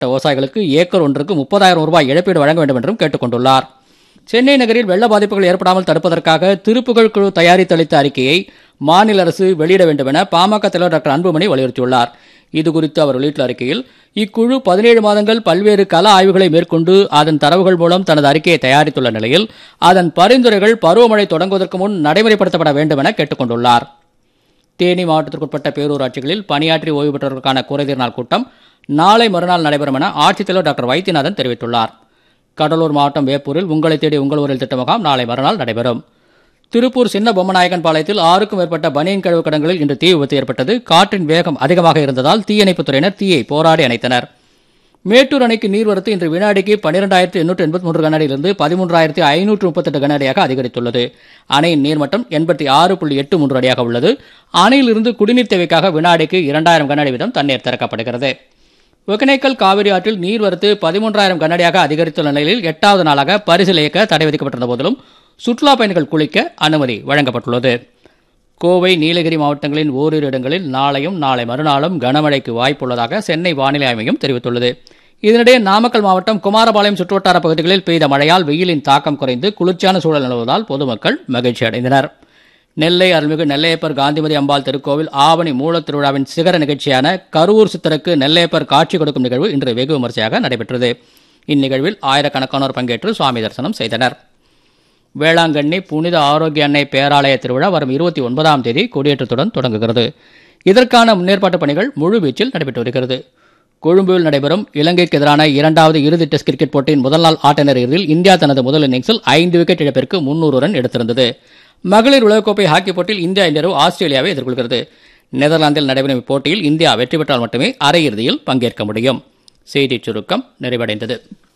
விவசாயிகளுக்கு ஏக்கர் ஒன்றுக்கு முப்பதாயிரம் ரூபாய் இழப்பீடு வழங்க வேண்டும் என்றும் கேட்டுக் கொண்டுள்ளார் சென்னை நகரில் வெள்ள பாதிப்புகள் ஏற்படாமல் தடுப்பதற்காக திருப்புகழ் குழு தயாரித்தளித்த அறிக்கையை மாநில அரசு வெளியிட வேண்டும் என பாமக தலைவர் டாக்டர் அன்புமணி வலியுறுத்தியுள்ளார் இதுகுறித்து அவர் வெளியிட்டுள்ள அறிக்கையில் இக்குழு பதினேழு மாதங்கள் பல்வேறு கள ஆய்வுகளை மேற்கொண்டு அதன் தரவுகள் மூலம் தனது அறிக்கையை தயாரித்துள்ள நிலையில் அதன் பரிந்துரைகள் பருவமழை தொடங்குவதற்கு முன் நடைமுறைப்படுத்தப்பட வேண்டும் என கேட்டுக் கொண்டுள்ளார் தேனி மாவட்டத்திற்குட்பட்ட பேரூராட்சிகளில் பணியாற்றி ஓய்வு பெற்றவர்களுக்கான குறைதீர் நாள் கூட்டம் நாளை மறுநாள் நடைபெறும் என ஆட்சித்தலைவர் டாக்டர் வைத்தியநாதன் தெரிவித்துள்ளார் கடலூர் மாவட்டம் வேப்பூரில் உங்களை தேடி உங்கள் ஊரில் திட்ட முகாம் நாளை மறுநாள் நடைபெறும் திருப்பூர் சின்ன பொம்மநாயக்கன் பாளையத்தில் ஆறுக்கும் மேற்பட்ட பனியன் கழிவு கடங்களில் இன்று தீ விபத்து ஏற்பட்டது காற்றின் வேகம் அதிகமாக இருந்ததால் தீயணைப்புத் துறையினர் தீயை போராடி அணைத்தனர் மேட்டூர் அணைக்கு நீர்வரத்து இன்று வினாடிக்கு பன்னிரெண்டாயிரத்து எண்ணூற்று எண்பத்தி மூன்று கனஅடியிலிருந்து பதிமூன்றாயிரத்து ஐநூற்று முப்பத்தெட்டு கனஅடியாக அதிகரித்துள்ளது அணையின் நீர்மட்டம் எண்பத்தி ஆறு புள்ளி எட்டு மூன்று அடியாக உள்ளது அணையிலிருந்து குடிநீர் தேவைக்காக வினாடிக்கு இரண்டாயிரம் கனஅடி வீதம் தண்ணீர் திறக்கப்படுகிறது ஒகேனக்கல் காவிரி ஆற்றில் நீர்வரத்து பதிமூன்றாயிரம் கனஅடியாக அதிகரித்துள்ள நிலையில் எட்டாவது நாளாக பரிசில் இயக்க தடை விதிக்கப்பட்டிருந்த போதிலும் சுற்றுலா பயணிகள் குளிக்க அனுமதி வழங்கப்பட்டுள்ளது கோவை நீலகிரி மாவட்டங்களின் ஓரிரு இடங்களில் நாளையும் நாளை மறுநாளும் கனமழைக்கு வாய்ப்புள்ளதாக சென்னை வானிலை ஆய்வு மையம் தெரிவித்துள்ளது இதனிடையே நாமக்கல் மாவட்டம் குமாரபாளையம் சுற்றுவட்டார பகுதிகளில் பெய்த மழையால் வெயிலின் தாக்கம் குறைந்து குளிர்ச்சியான சூழல் நிலவுவதால் பொதுமக்கள் மகிழ்ச்சி அடைந்தனர் நெல்லை அருள்மிகு நெல்லையப்பர் காந்திமதி அம்பாள் திருக்கோவில் ஆவணி மூலத் திருவிழாவின் சிகர நிகழ்ச்சியான கருவூர் சித்தருக்கு நெல்லையப்பர் காட்சி கொடுக்கும் நிகழ்வு இன்று வெகு விமரிசையாக நடைபெற்றது இந்நிகழ்வில் ஆயிரக்கணக்கானோர் பங்கேற்று சுவாமி தரிசனம் செய்தனர் வேளாங்கண்ணி புனித ஆரோக்கிய அன்னை பேராலய திருவிழா வரும் இருபத்தி ஒன்பதாம் தேதி கொடியேற்றத்துடன் தொடங்குகிறது இதற்கான முன்னேற்பாட்டு பணிகள் முழுவீச்சில் நடைபெற்று வருகிறது கொழும்புவில் நடைபெறும் இலங்கைக்கு எதிரான இரண்டாவது இறுதி டெஸ்ட் கிரிக்கெட் போட்டியின் முதல் நாள் ஆட்ட நேரத்தில் இந்தியா தனது முதல் இன்னிங்ஸில் ஐந்து விக்கெட் இழப்பிற்கு முன்னூறு ரன் எடுத்திருந்தது மகளிர் உலகக்கோப்பை ஹாக்கி போட்டியில் இந்தியா இன்று ஆஸ்திரேலியாவை எதிர்கொள்கிறது நெதர்லாந்தில் நடைபெறும் இப்போட்டியில் இந்தியா வெற்றி பெற்றால் மட்டுமே அரையிறுதியில் பங்கேற்க முடியும் செய்திச் சுருக்கம் நிறைவடைந்தது